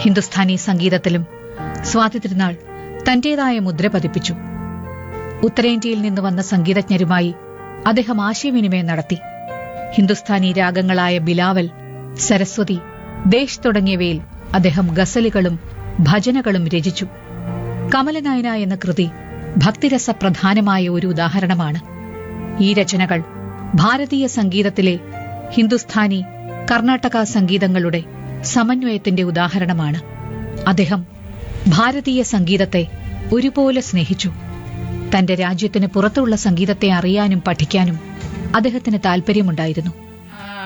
ഹിന്ദുസ്ഥാനി സംഗീതത്തിലും സ്വാതി തിരുനാൾ തന്റേതായ മുദ്ര പതിപ്പിച്ചു ഉത്തരേന്ത്യയിൽ നിന്ന് വന്ന സംഗീതജ്ഞരുമായി അദ്ദേഹം ആശയവിനിമയം നടത്തി ഹിന്ദുസ്ഥാനി രാഗങ്ങളായ ബിലാവൽ സരസ്വതി ദേശ് തുടങ്ങിയവയിൽ അദ്ദേഹം ഗസലുകളും ഭജനകളും രചിച്ചു കമലനായന എന്ന കൃതി ഭക്തിരസ പ്രധാനമായ ഒരു ഉദാഹരണമാണ് ഈ രചനകൾ ഭാരതീയ സംഗീതത്തിലെ ഹിന്ദുസ്ഥാനി കർണാടക സംഗീതങ്ങളുടെ സമന്വയത്തിന്റെ ഉദാഹരണമാണ് അദ്ദേഹം ഭാരതീയ സംഗീതത്തെ ഒരുപോലെ സ്നേഹിച്ചു തന്റെ രാജ്യത്തിന് പുറത്തുള്ള സംഗീതത്തെ അറിയാനും പഠിക്കാനും അദ്ദേഹത്തിന് താൽപര്യമുണ്ടായിരുന്നു